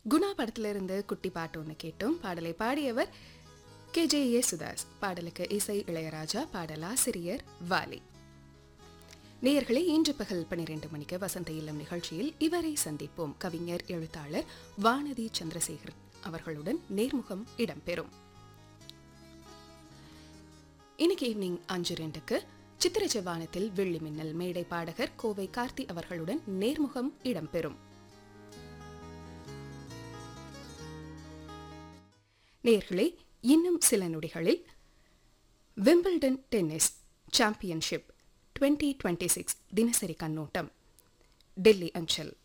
குணா படத்திலிருந்து குட்டி பாட்டு ஒன்று கேட்டோம் பாடலை பாடியவர் கே ஜே யேசுதாஸ் பாடலுக்கு இசை இளையராஜா பாடலாசிரியர் வாலி நேயர்களே இன்று பகல் பன்னிரண்டு மணிக்கு வசந்த இல்லம் நிகழ்ச்சியில் இவரை சந்திப்போம் கவிஞர் எழுத்தாளர் வானதி சந்திரசேகர் அவர்களுடன் நேர்முகம் இடம்பெறும் இன்னைக்கு ஈவினிங் அஞ்சு ரெண்டுக்கு சித்திர செவ்வானத்தில் வெள்ளி மின்னல் மேடை பாடகர் கோவை கார்த்தி அவர்களுடன் நேர்முகம் இடம்பெறும் நேர்களே இன்னும் சில நொடிகளில் Wimbledon tennis championship twenty twenty six தினசரி கண்ணோட்டம் டெல்லி அஞ்சல்